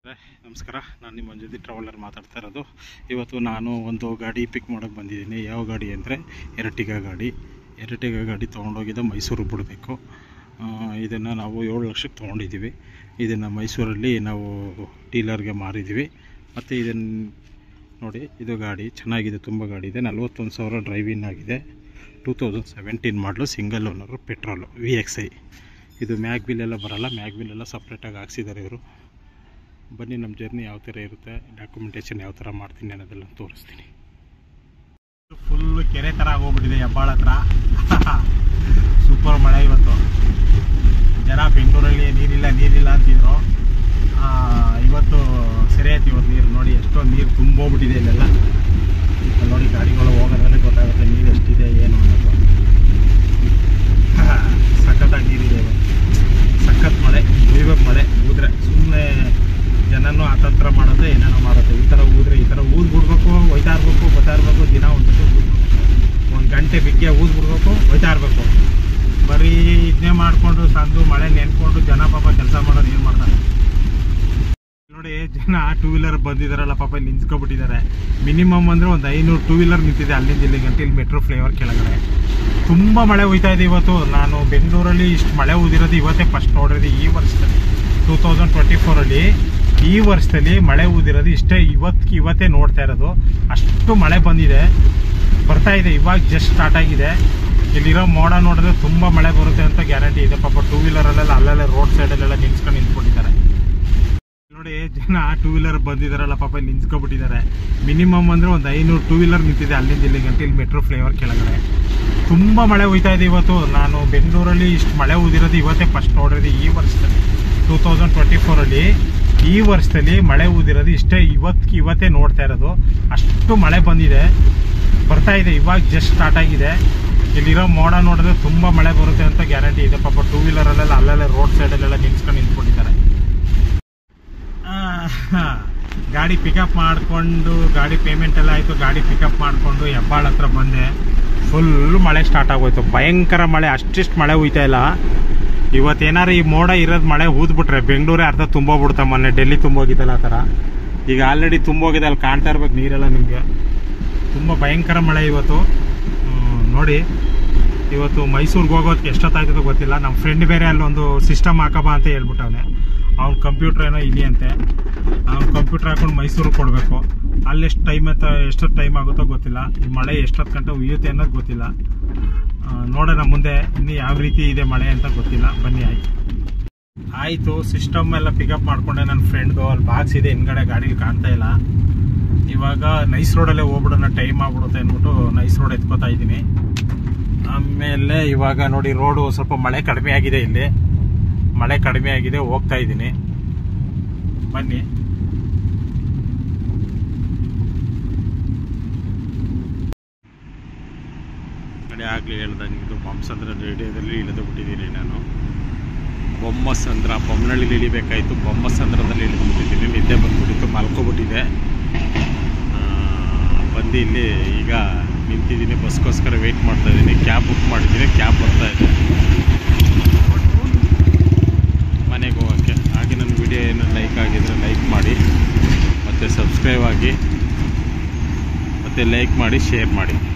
ನಮಸ್ಕಾರ ನಾನು ನಿಮ್ಮ ಮಂಜುದಿ ಟ್ರಾವೆಲರ್ ಮಾತಾಡ್ತಾ ಇರೋದು ಇವತ್ತು ನಾನು ಒಂದು ಗಾಡಿ ಪಿಕ್ ಮಾಡೋಕ್ಕೆ ಬಂದಿದ್ದೀನಿ ಯಾವ ಗಾಡಿ ಅಂದರೆ ಎರಟಿಗ ಗಾಡಿ ಎರಟಿಗ ಗಾಡಿ ತೊಗೊಂಡೋಗಿದ್ದ ಮೈಸೂರಿಗೆ ಬಿಡಬೇಕು ಇದನ್ನು ನಾವು ಏಳು ಲಕ್ಷಕ್ಕೆ ತೊಗೊಂಡಿದ್ದೀವಿ ಇದನ್ನು ಮೈಸೂರಲ್ಲಿ ನಾವು ಡೀಲರ್ಗೆ ಮಾರಿದ್ದೀವಿ ಮತ್ತು ಇದನ್ನು ನೋಡಿ ಇದು ಗಾಡಿ ಚೆನ್ನಾಗಿದೆ ತುಂಬ ಗಾಡಿ ಇದೆ ನಲ್ವತ್ತೊಂದು ಸಾವಿರ ಡ್ರೈವಿನ್ ಆಗಿದೆ ಟೂ ತೌಸಂಡ್ ಸೆವೆಂಟೀನ್ ಮಾಡಲು single owner petrol V X I ಇದು ಮ್ಯಾಗ್ ಬಿಲ್ ಎಲ್ಲ ಬರಲ್ಲ ಮ್ಯಾಗ್ ಬಿಲ್ ಎಲ್ಲ ಸಪ್ರೇಟಾಗಿ ಹಾಕ್ಸಿದ್ದಾರೆ ಇವರು ಬನ್ನಿ ನಮ್ಮ ಜರ್ನಿ ಯಾವ ಥರ ಇರುತ್ತೆ ಡಾಕ್ಯುಮೆಂಟೇಷನ್ ಯಾವ ಥರ ಮಾಡ್ತೀನಿ ಅನ್ನೋದೆಲ್ಲ ತೋರಿಸ್ತೀನಿ ಫುಲ್ ಕೆರೆ ಥರ ಆಗೋಗ್ಬಿಟ್ಟಿದೆ ಹೆಬ್ಬಾಳ ಹತ್ರ ಸೂಪರ್ ಮಳೆ ಇವತ್ತು ಜನ ಬೆಂಗಳೂರಲ್ಲಿ ನೀರಿಲ್ಲ ನೀರಿಲ್ಲ ಅಂತಿದ್ರು ಆ, ಇವತ್ತು ಸರಿ ಆಯ್ತು ಇವತ್ತು ನೀರು ನೋಡಿ ಎಷ್ಟೋ ನೀರು ತುಂಬೋಗ್ಬಿಟ್ಟಿದೆ ಇಲ್ಲೆಲ್ಲ ಅಲ್ಲಿ ನೋಡಿ ಗಾಡಿಗಳು ಹೋಗೋದ್ರಲ್ಲಿ ಗೊತ್ತಾಗುತ್ತೆ ನೀರು ಎಷ್ಟಿದೆ ಏನು ಅನ್ನೋದು ಸಖತ್ತಾಗಿ ನೀರಿದೆ ಇವತ್ತು ಸಖತ್ ಮಳೆ ಉಯ್ಬೇಕು ಮಳೆ ಊದ್ರೆ ಸುಮ್ಮನೆ ಜನನೂ ಅತಂತ್ರ ಮಾಡುತ್ತೆ ಏನೇನೋ ಮಾಡುತ್ತೆ ಈ ಥರ ಊದ್ರೆ ಈ ಥರ ಊದ್ ಬಿಡ್ಬೇಕು ಒಯ್ತಾ ಇರ್ಬೇಕು ಬರ್ತಾ ಇರ್ಬೇಕು ದಿನ ಒಂದು ಒಂದು ಗಂಟೆ ಬಿಗ್ಗೆ ಊದ್ ಬಿಡ್ಬೇಕು ಒಯ್ತಾ ಇರ್ಬೇಕು ಬರೀ ಇದನ್ನೇ ಮಾಡಿಕೊಂಡು ಸಂದು ಮಳೆ ನೆನ್ಕೊಂಡು ಜನ ಪಾಪ ಕೆಲಸ ಮಾಡೋದು ಏನು ಮಾಡ್ತಾರೆ ನೋಡಿ ಜನ ಟೂ ವೀಲರ್ ಬಂದಿದಾರಲ್ಲ ಪಾಪ ಇಲ್ಲಿ ನಿಂತ್ಕೊಬಿಟ್ಟಿದ್ದಾರೆ ಮಿನಿಮಮ್ ಅಂದ್ರೆ ಒಂದು ಐನೂರು ಟೂ ವೀಲರ್ ನಿಂತಿದೆ ಅಲ್ಲಿಂದ ಇಲ್ಲಿ ಗಂಟೆ ಇಲ್ಲಿ ಮೆಟ್ರೋ ಫ್ಲೇವರ್ ಕೆಳಗಡೆ ತುಂಬ ಮಳೆ ಹೋಯ್ತಾ ಇದೆ ಇವತ್ತು ನಾನು ಬೆಂಗಳೂರಲ್ಲಿ ಇಷ್ಟು ಮಳೆ ಊದಿರೋದು ಇವತ್ತೇ ಫಸ್ಟ್ ನೋಡಿರೋದು ಈ ವರ್ಷದಲ್ಲಿ ಟೂ ತೌಸಂಡ್ ಟ್ವೆಂಟಿ ಫೋರಲ್ಲಿ ಈ ವರ್ಷದಲ್ಲಿ ಮಳೆ ಊದಿರೋದು ಇಷ್ಟೇ ಇವತ್ತು ಇವತ್ತೇ ನೋಡ್ತಾ ಇರೋದು ಅಷ್ಟು ಮಳೆ ಬಂದಿದೆ ಬರ್ತಾ ಇದೆ ಇವಾಗ ಜಸ್ಟ್ ಸ್ಟಾರ್ಟ್ ಆಗಿದೆ ಇಲ್ಲಿರೋ ಮೋಡ ನೋಡಿದ್ರೆ ತುಂಬ ಮಳೆ ಬರುತ್ತೆ ಅಂತ ಗ್ಯಾರಂಟಿ ಇದೆ ಪಾಪ ಟೂ ವೀಲರಲ್ಲೆಲ್ಲ ಅಲ್ಲೆಲ್ಲ ರೋಡ್ ಸೈಡಲ್ಲೆಲ್ಲ ನಿಲ್ಸ್ಕೊಂಡು ನಿಂತ್ಕೊಂಡಿದ್ದಾರೆ ನೋಡಿ ಜನ ಟೂ ವೀಲರ್ ಬಂದಿದಾರಲ್ಲ ಪಾಪ ಇಲ್ಲಿ ನಿಂತ್ಕೊಬಿಟ್ಟಿದ್ದಾರೆ ಮಿನಿಮಮ್ ಅಂದ್ರೆ ಒಂದು ಐನೂರು ಟೂ ವೀಲರ್ ನಿಂತಿದೆ ಅಲ್ಲಿಂದ ಇಲ್ಲಿ ಗಂಟೆ ಇಲ್ಲಿ ಮೆಟ್ರೋ ಫ್ಲೇವರ್ ಕೆಳಗಡೆ ತುಂಬ ಮಳೆ ಹೋಯ್ತಾ ಇದೆ ಇವತ್ತು ನಾನು ಬೆಂಗಳೂರಲ್ಲಿ ಇಷ್ಟು ಮಳೆ ಊದಿರೋದು ಇವತ್ತೇ ಫಸ್ಟ್ ನೋಡಿರೋದು ಈ ವರ್ಷದಲ್ಲಿ ಟೂ ತೌಸಂಡ್ ಟ್ವೆಂಟಿ ಫೋರಲ್ಲಿ ಈ ವರ್ಷದಲ್ಲಿ ಮಳೆ ಊದಿರೋದು ಇಷ್ಟೇ ಇವತ್ತು ಇವತ್ತೇ ನೋಡ್ತಾ ಇರೋದು ಅಷ್ಟು ಮಳೆ ಬಂದಿದೆ ಬರ್ತಾ ಇದೆ ಇವಾಗ ಜಸ್ಟ್ ಸ್ಟಾರ್ಟ್ ಆಗಿದೆ ಇಲ್ಲಿರೋ ಮೋಡ ನೋಡಿದ್ರೆ ತುಂಬ ಮಳೆ ಬರುತ್ತೆ ಅಂತ ಗ್ಯಾರಂಟಿ ಇದೆ ಪಾಪ ಟೂ ವೀಲರಲ್ಲೆಲ್ಲ ಅಲ್ಲೆಲ್ಲ ರೋಡ್ ಸೈಡಲ್ಲೆಲ್ಲ ನಿಲ್ಸ್ಕೊಂಡು ನಿಂತ್ಕೊಂಡಿದ್ದಾರೆ ಆ, ಗಾಡಿ ಪಿಕಪ್ ಮಾಡಿಕೊಂಡು ಗಾಡಿ ಪೇಮೆಂಟ್ ಎಲ್ಲ ಆಯಿತು ಗಾಡಿ ಪಿಕಪ್ ಮಾಡಿಕೊಂಡು ಹೆಬ್ಬಾಳ ಹತ್ರ ಬಂದೆ ಫುಲ್ ಮಳೆ ಸ್ಟಾರ್ಟ್ ಆಗೋಯ್ತು ಭಯಂಕರ ಮಳೆ ಅಷ್ಟಿಷ್ಟು ಮಳೆ ಹೋಯ್ತಾ ಇಲ್ಲ ಇವತ್ತೇನಾರು ಈ ಮೋಡ ಇರೋದು ಮಳೆ ಊದ್ಬಿಟ್ರೆ ಬೆಂಗಳೂರೇ ಅರ್ಧ ತುಂಬೋಗ್ಬಿಡ್ತಾ ಮೊನ್ನೆ ಡೆಲ್ಲಿ ತುಂಬೋಗಿದ್ದಲ್ಲ ಆ ಥರ ಈಗ ಆಲ್ರೆಡಿ ತುಂಬೋಗಿದೆ ಅಲ್ಲಿ ಕಾಣ್ತಾ ಇರ್ಬೇಕು ನೀರೆಲ್ಲ ನಿಮಗೆ ತುಂಬ ಭಯಂಕರ ಮಳೆ ಇವತ್ತು ಹ್ಮ್, ನೋಡಿ ಇವತ್ತು ಮೈಸೂರಿಗೆ ಹೋಗೋದಕ್ಕೆ ಎಷ್ಟೊತ್ತಾಯ್ತದೋ ಗೊತ್ತಿಲ್ಲ ನಮ್ಮ ಫ್ರೆಂಡ್ ಬೇರೆ ಅಲ್ಲೊಂದು ಸಿಸ್ಟಮ್ ಹಾಕಬಾ ಅಂತ ಹೇಳ್ಬಿಟ್ಟವನೆ ಅವ್ನ ಕಂಪ್ಯೂಟರ್ ಏನೋ ಇದೆಯಂತೆ ಅವ್ನ ಕಂಪ್ಯೂಟರ್ ಹಾಕೊಂಡು ಮೈಸೂರಿಗೆ ಕೊಡಬೇಕು ಅಲ್ಲಿ ಎಷ್ಟು ಟೈಮ್ ಅಂತ ಎಷ್ಟೊತ್ತು ಟೈಮ್ ಆಗುತ್ತೋ ಗೊತ್ತಿಲ್ಲ ಈ ಮಳೆ ಎಷ್ಟೊತ್ತು ಗಂಟೆ ಉಯ್ಯುತ್ತೆ ಅನ್ನೋದು ಗೊತ್ತಿಲ್ಲ ಆ, ನೋಡೋಣ ಮುಂದೆ ಇನ್ನು ಯಾವ ರೀತಿ ಇದೆ ಮಳೆ ಅಂತ ಗೊತ್ತಿಲ್ಲ ಬನ್ನಿ ಆಯ್ತು ಆಯಿತು ಸಿಸ್ಟಮ್ ಎಲ್ಲ ಪಿಕಪ್ ಮಾಡ್ಕೊಂಡೆ ನನ್ನ ಫ್ರೆಂಡ್ದು ಅಲ್ಲಿ ಬಾಕ್ಸ್ ಇದೆ ಹಿಂದ್ಗಡೆ ಗಾಡೀಲಿ ಕಾಣ್ತಾ ಇಲ್ಲ ಇವಾಗ ನೈಸ್ ರೋಡಲ್ಲೇ ಹೋಗ್ಬಿಡೋಣ ಟೈಮ್ ಆಗ್ಬಿಡುತ್ತೆ ಅಂದ್ಬಿಟ್ಟು ನೈಸ್ ರೋಡ್ ಎತ್ಕೋತಾ ಇದ್ದೀನಿ ಆಮೇಲೆ ಇವಾಗ ನೋಡಿ ರೋಡು ಸ್ವಲ್ಪ ಮಳೆ ಕಡಿಮೆ ಆಗಿದೆ ಇಲ್ಲಿ ಮಳೆ ಕಡಿಮೆ ಆಗಿದೆ ಹೋಗ್ತಾ ಇದ್ದೀನಿ ಬನ್ನಿ ಕಡೆ ಆಗಲಿ ಹೇಳ್ದಂಗೆ ಇದು ಬೊಮ್ಮಸಂದ್ರ ರೇಡಿಯೋದಲ್ಲಿ ಇಳಿದು ಬಿಟ್ಟಿದ್ದೀನಿ ನಾನು ಬೊಮ್ಮಸಂದ್ರ ಬೊಮ್ಮನಳ್ಳಿಲಿ ಇಳಿಬೇಕಾಯಿತು ಬೊಮ್ಮಸಂದ್ರದಲ್ಲಿ ಇಳಿದು ಬಿಟ್ಟಿದ್ದೀನಿ ನಿದ್ದೆ ಬಂದ್ಬಿಟ್ಟಿತ್ತು ಮಲ್ಕೊಬಿಟ್ಟಿದೆ ಆ, ಬಂದು ಇಲ್ಲಿ ಈಗ ನಿಂತಿದ್ದೀನಿ ಬಸ್ಗೋಸ್ಕರ ವೆಯ್ಟ್ ಮಾಡ್ತಾ ಇದ್ದೀನಿ ಕ್ಯಾಬ್ ಬುಕ್ ಮಾಡಿದ್ದೀನಿ ಕ್ಯಾಬ್ ಬರ್ತಾ ಇದೆ ಮನೆಗೆ ಹೋಗೋಕ್ಕೆ ಹಾಗೆ ನನ್ನ ವಿಡಿಯೋ ಏನು ಲೈಕ್ ಆಗಿದ್ರೆ ಲೈಕ್ ಮಾಡಿ ಮತ್ತು ಸಬ್ಸ್ಕ್ರೈಬ್ ಆಗಿ ಮತ್ತು ಲೈಕ್ ಮಾಡಿ ಶೇರ್ ಮಾಡಿ